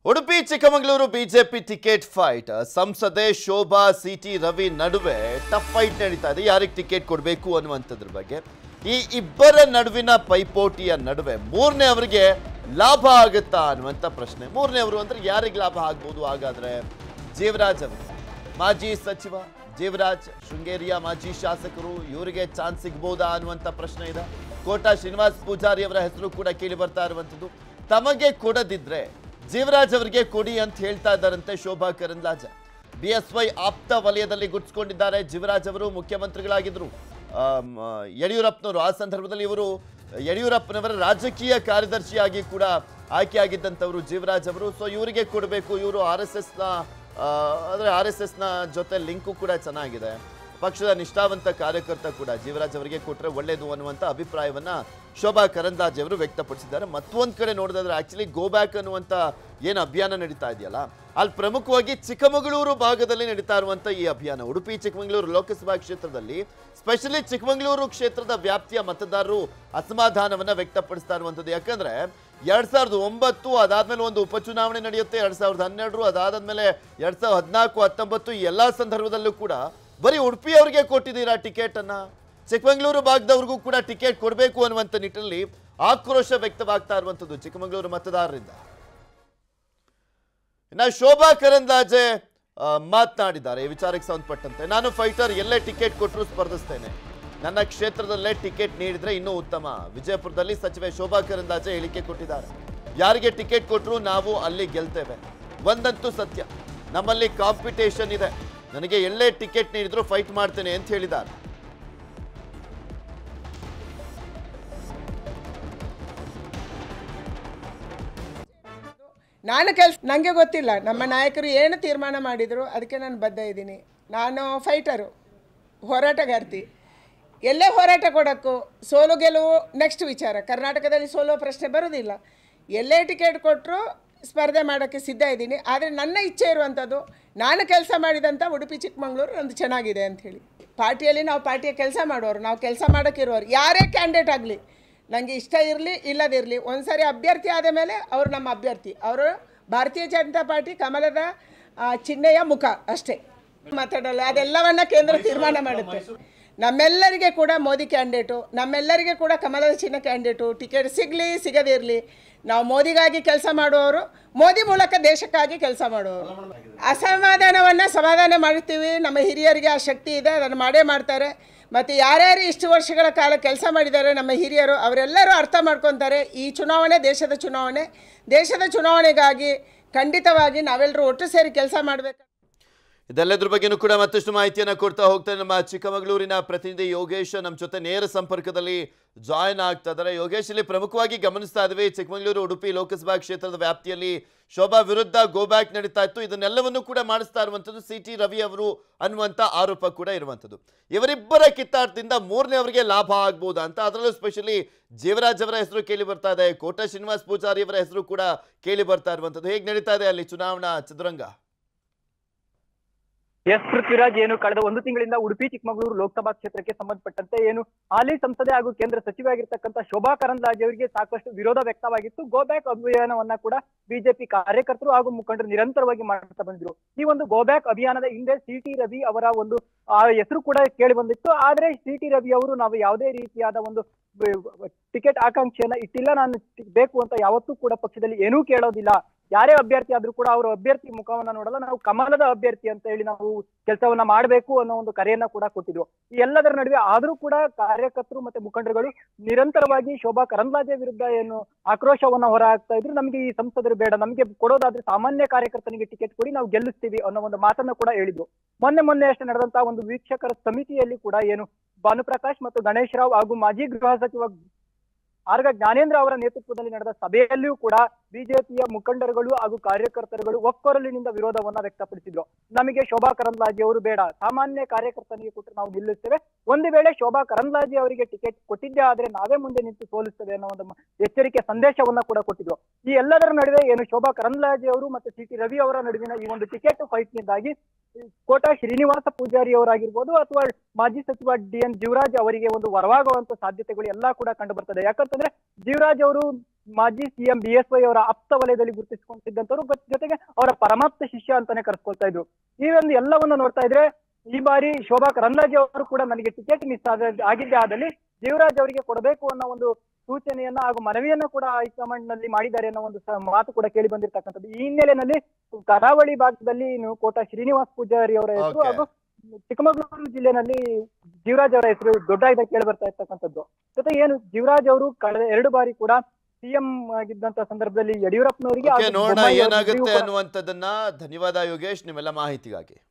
Udupi Chikkamagaluru BJP ticket fight ಸಂಸದೆ Shobha city Ravi ನಡುವೆ tough fight ನಡೀತಾ ಇದೆ ಯಾರಿಗೆ ಟಿಕೆಟ್ ಕೊಡಬೇಕು ಅನ್ನುವಂಥದ್ರ ಬಗ್ಗೆ ಈ ಇಬ್ಬರ ನಡುವಿನ ಪೈಪೋಟಿಯ ನಡುವೆ ಮೂರನೇ ಅವರಿಗೆ ಲಾಭ ಆಗುತ್ತಾ ಅನ್ನುವಂಥ ಪ್ರಶ್ನೆ ಮೂರನೇ ಅವರು ಅಂದ್ರೆ ಯಾರಿಗೆ ಲಾಭ ಆಗ್ಬೋದು ಹಾಗಾದ್ರೆ ಜೀವರಾಜ್ ಅವರು ಮಾಜಿ ಸಚಿವ ಜೀವರಾಜ್ ಶೃಂಗೇರಿಯ ಮಾಜಿ ಶಾಸಕರು ಇವರಿಗೆ ಚಾನ್ಸ್ ಸಿಗ್ಬೋದಾ ಅನ್ನುವಂಥ ಪ್ರಶ್ನೆ ಇದೆ ಕೋಟಾ ಶ್ರೀನಿವಾಸ್ ಪೂಜಾರಿ ಅವರ ಹೆಸರು ಕೂಡ ಕೇಳಿ ಬರ್ತಾ ಇರುವಂಥದ್ದು ತಮಗೆ ಕೊಡದಿದ್ರೆ ಜೀವರಾಜ್ ಅವರಿಗೆ ಕೊಡಿ ಅಂತ ಹೇಳ್ತಾ ಇದ್ದಾರಂತೆ Shobha Karandlaje B S Y ಆಪ್ತ ವಲಯದಲ್ಲಿ ಗುರ್ತಿಸ್ಕೊಂಡಿದ್ದಾರೆ ಜೀವರಾಜ್ ಅವರು ಮುಖ್ಯಮಂತ್ರಿಗಳಾಗಿದ್ದರು ಆಮ್, ಯಡಿಯೂರಪ್ಪನವರು ಆ ಸಂದರ್ಭದಲ್ಲಿ ಇವರು ಯಡಿಯೂರಪ್ಪನವರ ರಾಜಕೀಯ ಕಾರ್ಯದರ್ಶಿಯಾಗಿ ಕೂಡ ಆಯ್ಕೆಯಾಗಿದ್ದಂಥವರು ಜೀವರಾಜ್ ಅವರು ಸೊ ಇವರಿಗೆ ಕೊಡಬೇಕು ಇವರು ಆರ್ ಎಸ್ ಎಸ್ನ ಅಂದರೆ ಆರ್ ಎಸ್ ಎಸ್ನ ಜೊತೆ ಲಿಂಕು ಕೂಡ ಚೆನ್ನಾಗಿದೆ ಪಕ್ಷದ ನಿಷ್ಠಾವಂತ ಕಾರ್ಯಕರ್ತ ಕೂಡ ಜೀವರಾಜ್ ಅವರಿಗೆ ಕೊಟ್ಟರೆ ಒಳ್ಳೇದು ಅನ್ನುವಂಥ ಅಭಿಪ್ರಾಯವನ್ನ ಶೋಭಾ ಕರಂದ್ಲಾಜೆ ಅವರು ವ್ಯಕ್ತಪಡಿಸಿದ್ದಾರೆ ಮತ್ತೊಂದು ಕಡೆ ನೋಡಿದ್ರೆ ಆಕ್ಚುಲಿ ಗೋ ಬ್ಯಾಕ್ ಅನ್ನುವಂಥ ಏನು ಅಭಿಯಾನ ನಡೀತಾ ಇದೆಯಲ್ಲ ಅಲ್ಲಿ ಪ್ರಮುಖವಾಗಿ ಚಿಕ್ಕಮಗಳೂರು ಭಾಗದಲ್ಲಿ ನಡೀತಾ ಇರುವಂಥ ಈ ಅಭಿಯಾನ ಉಡುಪಿ ಚಿಕ್ಕಮಗಳೂರು ಲೋಕಸಭಾ ಕ್ಷೇತ್ರದಲ್ಲಿ ಸ್ಪೆಷಲಿ ಚಿಕ್ಕಮಗಳೂರು ಕ್ಷೇತ್ರದ ವ್ಯಾಪ್ತಿಯ ಮತದಾರರು ಅಸಮಾಧಾನವನ್ನ ವ್ಯಕ್ತಪಡಿಸ್ತಾ ಇರುವಂಥದ್ದು ಯಾಕಂದ್ರೆ ಎರಡ್ ಸಾವಿರದ ಒಂಬತ್ತು ಅದಾದ್ಮೇಲೆ ಒಂದು ಉಪಚುನಾವಣೆ ನಡೆಯುತ್ತೆ ಎರಡ್ ಸಾವಿರದ ಹನ್ನೆರಡು ಅದಾದ್ಮೇಲೆ ಎರಡ್ ಸಾವಿರದ ಹದಿನಾಲ್ಕು ಹತ್ತೊಂಬತ್ತು ಈ ಎಲ್ಲಾ ಸಂದರ್ಭದಲ್ಲೂ ಕೂಡ ಬರೀ ಉಡುಪಿ ಅವರಿಗೆ ಕೊಟ್ಟಿದ್ದೀರಾ ಟಿಕೆಟ್ ಅನ್ನ ಚಿಕ್ಕಮಗಳೂರು ಭಾಗದವ್ರಿಗೂ ಕೂಡ ಟಿಕೆಟ್ ಕೊಡಬೇಕು ಅನ್ನುವಂಥ ನಿಟ್ಟಿನಲ್ಲಿ ಆಕ್ರೋಶ ವ್ಯಕ್ತವಾಗ್ತಾ ಇರುವಂಥದ್ದು ಚಿಕ್ಕಮಗಳೂರು ಮತದಾರರಿಂದ ಇನ್ನ ಶೋಭಾ ಕರಂದ್ಲಾಜೆ ಆ, ಮಾತನಾಡಿದ್ದಾರೆ ಈ ವಿಚಾರಕ್ಕೆ ಸಂಬಂಧಪಟ್ಟಂತೆ ನಾನು ಫೈಟರ್ ಎಲ್ಲೇ ಟಿಕೆಟ್ ಕೊಟ್ಟರು ಸ್ಪರ್ಧಿಸ್ತೇನೆ ನನ್ನ ಕ್ಷೇತ್ರದಲ್ಲೇ ಟಿಕೆಟ್ ನೀಡಿದ್ರೆ ಇನ್ನೂ ಉತ್ತಮ ವಿಜಯಪುರದಲ್ಲಿ ಸಚಿವೆ ಶೋಭಾ ಕರಂದ್ಲಾಜೆ ಹೇಳಿಕೆ ಕೊಟ್ಟಿದ್ದಾರೆ ಯಾರಿಗೆ ಟಿಕೆಟ್ ಕೊಟ್ಟರು ನಾವು ಅಲ್ಲಿ ಗೆಲ್ತೇವೆ ಒಂದಂತೂ ಸತ್ಯ ನಮ್ಮಲ್ಲಿ ಕಾಂಪಿಟೇಷನ್ ಇದೆ ನನಗೆ ಎಲ್ಲೇ ಟಿಕೆಟ್ ನೀಡಿದ್ರು ಫೈಟ್ ಮಾಡ್ತೇನೆ ಅಂತ ಹೇಳಿದ್ದಾರೆ ನಾನು ಕೆಲ್ಸ ನನಗೆ ಗೊತ್ತಿಲ್ಲ ನಮ್ಮ ನಾಯಕರು ಏನು ತೀರ್ಮಾನ ಮಾಡಿದರು ಅದಕ್ಕೆ ನಾನು ಬದ್ಧ ಇದ್ದೀನಿ ನಾನು ಫೈಟರು ಹೋರಾಟಗಾರ್ತಿ ಎಲ್ಲೇ ಹೋರಾಟ ಕೊಡೋಕ್ಕೂ ಸೋಲು ಗೆಲುವು ನೆಕ್ಸ್ಟ್ ವಿಚಾರ ಕರ್ನಾಟಕದಲ್ಲಿ ಸೋಲೋ ಪ್ರಶ್ನೆ ಬರೋದಿಲ್ಲ ಎಲ್ಲೇ ಟಿಕೆಟ್ ಕೊಟ್ಟರು ಸ್ಪರ್ಧೆ ಮಾಡೋಕ್ಕೆ ಸಿದ್ಧ ಇದ್ದೀನಿ ಆದರೆ ನನ್ನ ಇಚ್ಛೆ ಇರುವಂಥದ್ದು ನಾನು ಕೆಲಸ ಮಾಡಿದಂಥ ಉಡುಪಿ ಚಿಕ್ಕಮಗಳೂರು ಒಂದು ಚೆನ್ನಾಗಿದೆ ಅಂಥೇಳಿ ಪಾರ್ಟಿಯಲ್ಲಿ ನಾವು ಪಾರ್ಟಿಯ ಕೆಲಸ ಮಾಡೋರು ನಾವು ಕೆಲಸ ಮಾಡೋಕ್ಕಿರೋರು ಯಾರೇ ಕ್ಯಾಂಡಿಡೇಟ್ ಆಗಲಿ ನನಗೆ ಇಷ್ಟ ಇರಲಿ ಇಲ್ಲದಿರಲಿ ಒಂದು ಸಾರಿ ಅಭ್ಯರ್ಥಿ ಆದ ಮೇಲೆ ಅವರು ನಮ್ಮ ಅಭ್ಯರ್ಥಿ ಅವರು ಭಾರತೀಯ ಜನತಾ ಪಾರ್ಟಿ ಕಮಲದ ಆ, ಚಿಹ್ನೆಯ ಮುಖ ಅಷ್ಟೇ ಮಾತಾಡಲ್ಲ ಅದೆಲ್ಲವನ್ನ ಕೇಂದ್ರ ತೀರ್ಮಾನ ಮಾಡುತ್ತೆ ನಮ್ಮೆಲ್ಲರಿಗೆ ಕೂಡ ಮೋದಿ ಕ್ಯಾಂಡಿಡೇಟು ನಮ್ಮೆಲ್ಲರಿಗೆ ಕೂಡ ಕಮಲದ ಚಿಹ್ನೆ ಕ್ಯಾಂಡಿಡೇಟು ಟಿಕೆಟ್ ಸಿಗಲಿ ಸಿಗದಿರಲಿ ನಾವು ಮೋದಿಗಾಗಿ ಕೆಲಸ ಮಾಡುವವರು ಮೋದಿ ಮೂಲಕ ದೇಶಕ್ಕಾಗಿ ಕೆಲಸ ಮಾಡುವವರು ಅಸಮಾಧಾನವನ್ನು ಸಮಾಧಾನ ಮಾಡುತ್ತೀವಿ ನಮ್ಮ ಹಿರಿಯರಿಗೆ ಆ ಶಕ್ತಿ ಇದೆ ಅದನ್ನು ಮಾಡೇ ಮಾಡ್ತಾರೆ ಮತ್ತು ಯಾರ್ಯಾರು ಇಷ್ಟು ವರ್ಷಗಳ ಕಾಲ ಕೆಲಸ ಮಾಡಿದ್ದಾರೆ ನಮ್ಮ ಹಿರಿಯರು ಅವರೆಲ್ಲರೂ ಅರ್ಥ ಮಾಡ್ಕೊತಾರೆ ಈ ಚುನಾವಣೆ ದೇಶದ ಚುನಾವಣೆ ದೇಶದ ಚುನಾವಣೆಗಾಗಿ ಖಂಡಿತವಾಗಿ ನಾವೆಲ್ಲರೂ ಒಟ್ಟು ಸೇರಿ ಕೆಲಸ ಮಾಡಬೇಕು ಇದೆಲ್ಲದ್ರ ಬಗ್ಗೆನೂ ಕೂಡ ಮತ್ತಷ್ಟು ಮಾಹಿತಿಯನ್ನ ಕೊಡ್ತಾ ಹೋಗ್ತಾರೆ ನಮ್ಮ ಚಿಕ್ಕಮಗಳೂರಿನ ಪ್ರತಿನಿಧಿ ಯೋಗೇಶ್ ನಮ್ಮ ಜೊತೆ ನೇರ ಸಂಪರ್ಕದಲ್ಲಿ ಜಾಯಿನ್ ಆಗ್ತಾ ಇದ್ದಾರೆ ಯೋಗೇಶ್ ಇಲ್ಲಿ ಪ್ರಮುಖವಾಗಿ ಗಮನಿಸ್ತಾ ಇದ್ವಿ ಚಿಕ್ಕಮಗಳೂರು ಉಡುಪಿ ಲೋಕಸಭಾ ಕ್ಷೇತ್ರದ ವ್ಯಾಪ್ತಿಯಲ್ಲಿ ಶೋಭಾ ವಿರುದ್ಧ ಗೋ ಬ್ಯಾಕ್ ನಡೀತಾ ಇತ್ತು ಇದನ್ನೆಲ್ಲವನ್ನು ಕೂಡ ಮಾಡಿಸ್ತಾ ಇರುವಂಥದ್ದು ಸಿ ಟಿ ರವಿ ಅವರು ಅನ್ನುವಂಥ ಆರೋಪ ಕೂಡ ಇರುವಂಥದ್ದು ಇವರಿಬ್ಬರ ಕಿತ್ತಾಟದಿಂದ ಮೂರನೇ ಅವರಿಗೆ ಲಾಭ ಆಗ್ಬೋದಾ ಅಂತ ಅದರಲ್ಲೂ ಸ್ಪೆಷಲಿ ಜೀವರಾಜ್ ಅವರ ಹೆಸರು ಕೇಳಿ ಬರ್ತಾ ಇದೆ ಕೋಟ ಶ್ರೀನಿವಾಸ್ ಪೂಜಾರಿ ಅವರ ಹೆಸರು ಕೂಡ ಕೇಳಿ ಬರ್ತಾ ಇರುವಂಥದ್ದು ಹೇಗೆ ನಡೀತಾ ಇದೆ ಅಲ್ಲಿ ಚುನಾವಣಾ ಚದುರಂಗ ಎಸ್ ಪೃಥ್ವಿರಾಜ್ ಏನು ಕಳೆದ ಒಂದು ತಿಂಗಳಿಂದ ಉಡುಪಿ ಚಿಕ್ಕಮಗಳೂರು ಲೋಕಸಭಾ ಕ್ಷೇತ್ರಕ್ಕೆ ಸಂಬಂಧಪಟ್ಟಂತೆ ಏನು ಹಾಲಿ ಸಂಸದೆ ಹಾಗೂ ಕೇಂದ್ರ ಸಚಿವರಾಗಿರ್ತಕ್ಕಂಥ ಶೋಭಾ ಕರಂದ್ಲಾಜೆ ಅವರಿಗೆ ಸಾಕಷ್ಟು ವಿರೋಧ ವ್ಯಕ್ತವಾಗಿತ್ತು ಗೋ ಬ್ಯಾಕ್ ಅಭಿಯಾನವನ್ನ ಕೂಡ ಬಿಜೆಪಿ ಕಾರ್ಯಕರ್ತರು ಹಾಗೂ ಮುಖಂಡರು ನಿರಂತರವಾಗಿ ಮಾಡ್ತಾ ಬಂದಿದ್ರು ಈ ಒಂದು ಗೋ ಬ್ಯಾಕ್ ಅಭಿಯಾನದ ಹಿಂದೆ ಸಿ ಟಿ ರವಿ ಅವರ ಒಂದು ಆ ಹೆಸರು ಕೂಡ ಕೇಳಿ ಬಂದಿತ್ತು ಆದ್ರೆ ಸಿ ಟಿ ರವಿ ಅವರು ನಾವು ಯಾವುದೇ ರೀತಿಯಾದ ಒಂದು ಟಿಕೆಟ್ ಆಕಾಂಕ್ಷೆಯನ್ನ ಇಟ್ಟಿಲ್ಲ ನಾನು ಟಿ- ಬೇಕು ಅಂತ ಯಾವತ್ತೂ ಕೂಡ ಪಕ್ಷದಲ್ಲಿ ಏನೂ ಕೇಳೋದಿಲ್ಲ ಯಾರೇ ಅಭ್ಯರ್ಥಿ ಆದ್ರೂ ಕೂಡ ಅವರು ಅಭ್ಯರ್ಥಿ ಮುಖವನ್ನ ನೋಡಲ್ಲ ನಾವು ಕಮಲದ ಅಭ್ಯರ್ಥಿ ಅಂತ ಹೇಳಿ ನಾವು ಕೆಲಸವನ್ನ ಮಾಡಬೇಕು ಅನ್ನೋ ಒಂದು ಕರೆಯನ್ನ ಕೂಡ ಕೊಟ್ಟಿದ್ರು ಈ ಎಲ್ಲದರ ನಡುವೆ ಆದ್ರೂ ಕೂಡ ಕಾರ್ಯಕರ್ತರು ಮತ್ತೆ ಮುಖಂಡರುಗಳು ನಿರಂತರವಾಗಿ ಶೋಭಾ ಕರಂದ್ಲಾಜೆ ವಿರುದ್ಧ ಏನು ಆಕ್ರೋಶವನ್ನ ಹೊರ ಹಾಕ್ತಾ ಇದ್ರು ನಮಗೆ ಈ ಸಂಸದರು ಬೇಡ ನಮಗೆ ಕೊಡೋದಾದ್ರೆ ಸಾಮಾನ್ಯ ಕಾರ್ಯಕರ್ತನಿಗೆ ಟಿಕೆಟ್ ಕೊಡಿ ನಾವು ಗೆಲ್ಲಿಸ್ತೀವಿ ಅನ್ನೋ ಒಂದು ಮಾತನ್ನ ಕೂಡ ಹೇಳಿದ್ರು ಮೊನ್ನೆ ಮೊನ್ನೆ ಅಷ್ಟೇ ನಡೆದಂತಹ ಒಂದು ವೀಕ್ಷಕರ ಸಮಿತಿಯಲ್ಲಿ ಕೂಡ ಏನು ಭಾನುಪ್ರಕಾಶ್ ಮತ್ತು ಗಣೇಶ್ ರಾವ್ ಹಾಗೂ ಮಾಜಿ ಗೃಹ ಸಚಿವ ಆರ್ಗ ಜ್ಞಾನೇಂದ್ರ ಅವರ ನೇತೃತ್ವದಲ್ಲಿ ನಡೆದ ಸಭೆಯಲ್ಲಿಯೂ ಕೂಡ ಬಿಜೆಪಿಯ ಮುಖಂಡರುಗಳು ಹಾಗೂ ಕಾರ್ಯಕರ್ತರುಗಳು ಒಕ್ಕೊರಲಿನಿಂದ ವಿರೋಧವನ್ನ ವ್ಯಕ್ತಪಡಿಸಿದ್ರು ನಮಗೆ ಶೋಭಾ ಕರಂದ್ಲಾಜೆ ಅವರು ಬೇಡ ಸಾಮಾನ್ಯ ಕಾರ್ಯಕರ್ತನಿಗೆ ಕೊಟ್ಟರೆ ನಾವು ನಿಲ್ಲಿಸ್ತೇವೆ ಒಂದು ವೇಳೆ ಶೋಭಾ ಕರಂದ್ಲಾಜೆ ಅವರಿಗೆ ಟಿಕೆಟ್ ಕೊಟ್ಟಿದ್ದೇ ಆದ್ರೆ ನಾವೇ ಮುಂದೆ ನಿಂತು ಸೋಲಿಸ್ತೇವೆ ಅನ್ನೋ ಒಂದು ಮ- ಎಚ್ಚರಿಕೆ ಸಂದೇಶವನ್ನ ಕೂಡ ಕೊಟ್ಟಿದ್ರು ಈ ಎಲ್ಲದರ ನಡುವೆ ಏನು ಶೋಭಾ ಕರಂದ್ಲಾಜೆ ಅವರು ಮತ್ತು ಸಿ ಟಿ ರವಿ ಅವರ ನಡುವಿನ ಈ ಒಂದು ಟಿಕೆಟ್ ಫೈಟ್ ನಿಂದಾಗಿ ಕೋಟಾ ಶ್ರೀನಿವಾಸ ಪೂಜಾರಿ ಅವರಾಗಿರ್ಬೋದು ಅಥವಾ ಮಾಜಿ ಸಚಿವ ಡಿ ಎನ್ ಜೀವರಾಜ್ ಅವರಿಗೆ ಒಂದು ವರವಾಗುವಂತ ಸಾಧ್ಯತೆಗಳು ಎಲ್ಲಾ ಕೂಡ ಕಂಡು ಬರ್ತದೆ ಯಾಕಂತಂದ್ರೆ ಜೀವರಾಜ್ ಅವರು ಮಾಜಿ ಸಿಎಂ ಬಿ ಎಸ್ ವೈ ಅವರ ಆಪ್ತ ವಲಯದಲ್ಲಿ ಗುರುತಿಸಿಕೊಂಡಿದ್ದಂತವ್ರು ಗೊ- ಜೊತೆಗೆ ಅವರ ಪರಮಾಪ್ತ ಶಿಷ್ಯ ಅಂತಾನೆ ಕರೆಸ್ಕೊಳ್ತಾ ಇದ್ರು ಈ ಒಂದು ಎಲ್ಲವನ್ನ ನೋಡ್ತಾ ಇದ್ರೆ ಈ ಬಾರಿ ಶೋಭಾ ಕರಂದ್ಲಾಜೆ ಅವರು ಕೂಡ ನನಗೆ ಟಿಕೆಟ್ ಮಿಸ್ ಆದ ಆಗಿದ್ದೇ ಆದಲ್ಲಿ ದೇವರಾಜ್ ಅವರಿಗೆ ಕೊಡಬೇಕು ಅನ್ನೋ ಒಂದು ಸೂಚನೆಯನ್ನ ಹಾಗೂ ಮನವಿಯನ್ನ ಕೂಡ ಹೈಕಮಾಂಡ್ ನಲ್ಲಿ ಮಾಡಿದ್ದಾರೆ ಅನ್ನೋ ಒಂದು ಸ- ಮಾತು ಕೂಡ ಕೇಳಿ ಬಂದಿರತಕ್ಕಂಥದ್ದು ಈ ಹಿನ್ನೆಲೆಯಲ್ಲಿ ಕರಾವಳಿ ಭಾಗದಲ್ಲಿ ಇನ್ನು ಕೋಟ ಶ್ರೀನಿವಾಸ್ ಪೂಜಾರಿ ಅವರ ಹೆಸರು Okay. ಹಾಗೂ ಚಿಕ್ಕಮಗಳೂರು ಜಿಲ್ಲೆನಲ್ಲಿ ಜೀವರಾಜ್ ಅವರ ಹೆಸರು ದೊಡ್ಡ ಇದಾಗಿ ಕೇಳಿ ಬರ್ತಾ ಇರ್ತಕ್ಕಂಥದ್ದು ಜೊತೆ ಏನು ಜೀವರಾಜ್ ಅವರು ಕಳೆದ ಎರಡು ಬಾರಿ ಕೂಡ ಸಿಎಂ ಆಗಿದ್ದಂತ ಸಂದರ್ಭದಲ್ಲಿ ಯಡಿಯೂರಪ್ಪನವರಿಗೆ ಓಕೆ ಹಾಗೂ ನೋಡೋಣ ಬೊಮ್ಮಾಯಿ ಅವರಿಗೂ ಏನಾಗುತ್ತೆ ಕೂಡ ಅನ್ನುವಂಥದ್ದನ್ನ ಧನ್ಯವಾದ ಯೋಗೇಶ್ ನಿಮ್ಮೆಲ್ಲ ಮಾಹಿತಿಗಾಗಿ